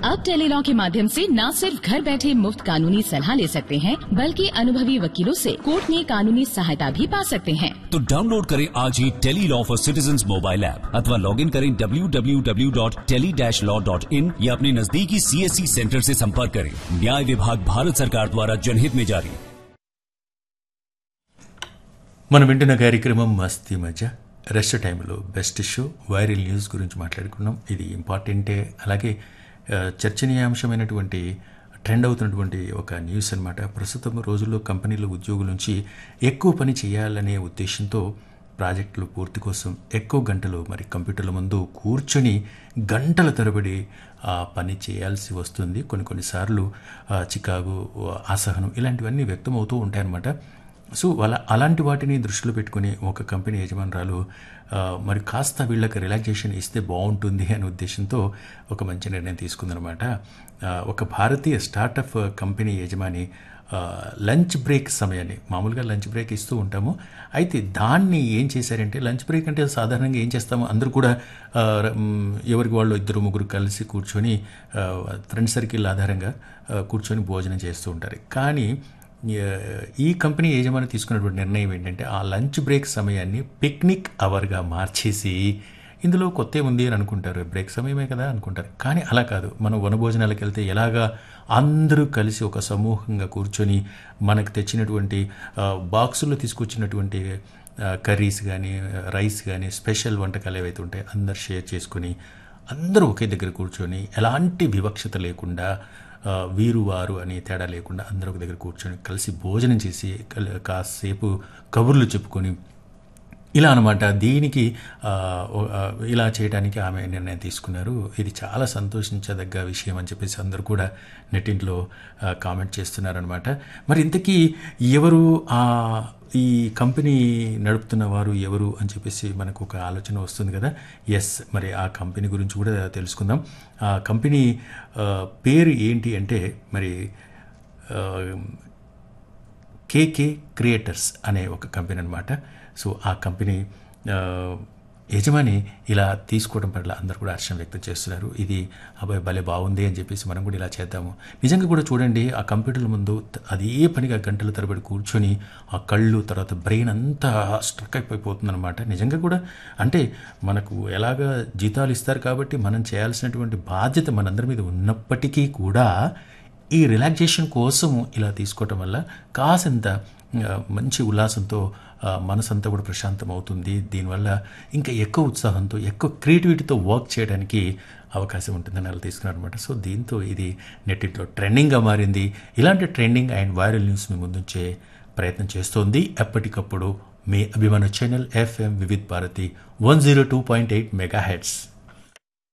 अब टेलीलॉ के माध्यम से न सिर्फ घर बैठे मुफ्त कानूनी सलाह ले सकते हैं बल्कि अनुभवी वकीलों से कोर्ट में कानूनी सहायता भी पा सकते हैं तो डाउनलोड करें आज ही tele law for citizen mobile app अथवा लॉग इन करें www.tele-law.in या अपने नजदीकी सीएससी सेंटर से संपर्क करें न्याय विभाग भारत सरकार द्वारा जनहित में जारी మనం వింటున్న కార్యక్రమం మస్తీ మధ్య రెస్ట్ టైంలో బెస్ట్ షో వైరల్ న్యూస్ గురించి మాట్లాడుకున్నాం ఇది ఇంపార్టెంటే అలాగే ఆ, చర్చనీయాంశమైనటువంటి ట్రెండ్ అవుతున్నటువంటి ఒక న్యూస్ అన్నమాట ప్రస్తుతం రోజుల్లో కంపెనీల ఉద్యోగుల నుంచి ఎక్కువ పని చేయాలనే ఉద్దేశంతో ప్రాజెక్టులు పూర్తి కోసం ఎక్కువ గంటలు మరి కంప్యూటర్ల ముందు కూర్చొని గంటల తరబడి ఆ పని చేయాల్సి వస్తుంది కొన్ని కొన్నిసార్లు ఆ, చికాకు అసహనం ఇలాంటివన్నీ వ్యక్తం అవుతూ ఉంటాయన్నమాట సో వాళ్ళ అలాంటి వాటిని దృష్టిలో పెట్టుకుని ఒక కంపెనీ యజమానురాలు ఆ, మరి కాస్త వీళ్ళకి రిలాక్సేషన్ ఇస్తే బాగుంటుంది అనే ఉద్దేశంతో ఒక మంచి నిర్ణయం తీసుకుందనమాట ఆ, ఒక భారతీయ స్టార్టప్ కంపెనీ యజమాని ఆ, లంచ్ బ్రేక్ సమయాన్ని మామూలుగా లంచ్ బ్రేక్ ఇస్తూ ఉంటాము అయితే దాన్ని ఏం చేశారంటే లంచ్ బ్రేక్ అంటే సాధారణంగా ఏం చేస్తాము అందరూ కూడా ఆ, మ్, ఎవరికి వాళ్ళు ఇద్దరు ముగ్గురు కలిసి కూర్చొని ఫ్రెండ్ సర్కిల్ ఆధారంగా ఆ, కూర్చొని భోజనం చేస్తూ ఉంటారు కానీ ఈ కంపెనీ యజమాని తీసుకున్నటువంటి నిర్ణయం ఏంటంటే ఆ లంచ్ బ్రేక్ సమయాన్ని పిక్నిక్ అవర్గా మార్చేసి ఇందులో కొత్త ఉంది అని అనుకుంటారు బ్రేక్ సమయమే కదా అనుకుంటారు కానీ అలా కాదు మనం వనభోజనాలకు వెళ్తే ఎలాగా అందరూ కలిసి ఒక సమూహంగా కూర్చొని మనకు తెచ్చినటువంటి ఆ, బాక్సుల్లో తీసుకొచ్చినటువంటి ఆ, కర్రీస్ కానీ రైస్ కానీ స్పెషల్ వంటకాలు ఏవైతే ఉంటాయో అందరు షేర్ చేసుకొని అందరూ ఒకే దగ్గర కూర్చొని ఎలాంటి వివక్షత లేకుండా ఆ, వీరు వారు అనే తేడా లేకుండా అందరూ ఒక దగ్గర కూర్చొని కలిసి భోజనం చేసి కల్- కాసేపు కబుర్లు చెప్పుకొని ఇలా అనమాట దీనికి ఆ, ఓ- ఆ, ఇలా చేయడానికి ఆమె నిర్ణయం తీసుకున్నారు ఇది చాలా సంతోషించదగ్గ విషయం అని చెప్పేసి అందరూ కూడా నెట్టింట్లో ఆ, కామెంట్ చేస్తున్నారనమాట మరి ఇంతకీ ఎవరు ఆ ఈ కంపెనీ నడుపుతున్న వారు ఎవరు అని చెప్పేసి మనకు ఒక ఆలోచన వస్తుంది కదా ఎస్ మరి ఆ కంపెనీ గురించి కూడా తెలుసుకుందాం ఆ కంపెనీ ఆ, పేరు ఏంటి అంటే మరి ఆ, కేకే క్రియేటర్స్ అనే ఒక కంపెనీ అనమాట సో ఆ కంపెనీ ఆ, యజమాని ఇలా తీసుకోవడం పట్ల అందరూ కూడా హర్షం వ్యక్తం చేస్తున్నారు ఇది అబ్బాయి భలే బాగుంది అని చెప్పేసి మనం కూడా ఇలా చేద్దాము నిజంగా కూడా చూడండి ఆ కంప్యూటర్ల ముందు త- అదే పనిగా గంటల తరబడి కూర్చొని ఆ కళ్ళు తర్వాత బ్రెయిన్ అంతా స్ట్రక్ అయిపోతుంది అనమాట నిజంగా కూడా అంటే మనకు ఎలాగా జీతాలు ఇస్తారు కాబట్టి మనం చేయాల్సినటువంటి బాధ్యత మనందరి మీద ఉన్నప్పటికీ కూడా ఈ రిలాక్సేషన్ కోసం ఇలా తీసుకోవటం వల్ల కాసింత ఆ, మంచి ఉల్లాసంతో ఆ, మనసంతా కూడా ప్రశాంతం అవుతుంది దీనివల్ల ఇంకా ఎక్కువ ఉత్సాహంతో ఎక్కువ క్రియేటివిటీతో వర్క్ చేయడానికి అవకాశం ఉంటుందని అలా తీసుకున్నారు అనమాట సో దీంతో ఇది నెట్టింట్లో ట్రెండింగ్గా మారింది ఇలాంటి ట్రెండింగ్ అండ్ వైరల్ న్యూస్ మీ ముందుంచే ప్రయత్నం చేస్తోంది ఎప్పటికప్పుడు మీ అభిమాన channel FM Vividh Bharati one zero two point eight mega heads